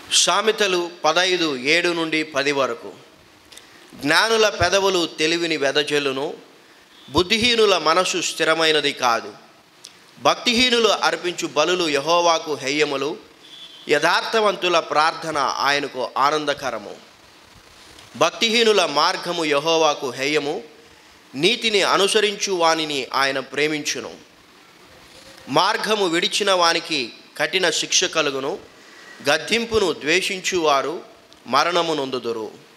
సామెతలు పదైదు ఏడు నుండి పది వరకు జ్ఞానుల పెదవులు తెలివిని వెదజల్లును బుద్ధిహీనుల మనసు స్థిరమైనది కాదు భక్తిహీనులు అర్పించు బలులు యహోవాకు హెయ్యములు యథార్థవంతుల ప్రార్థన ఆయనకు ఆనందకరము భక్తిహీనుల మార్గము యహోవాకు హేయము నీతిని అనుసరించు వానిని ఆయన ప్రేమించును మార్గము విడిచిన వానికి కఠిన శిక్ష కలుగును గద్దింపును ద్వేషించువారు మరణము నొందుదురు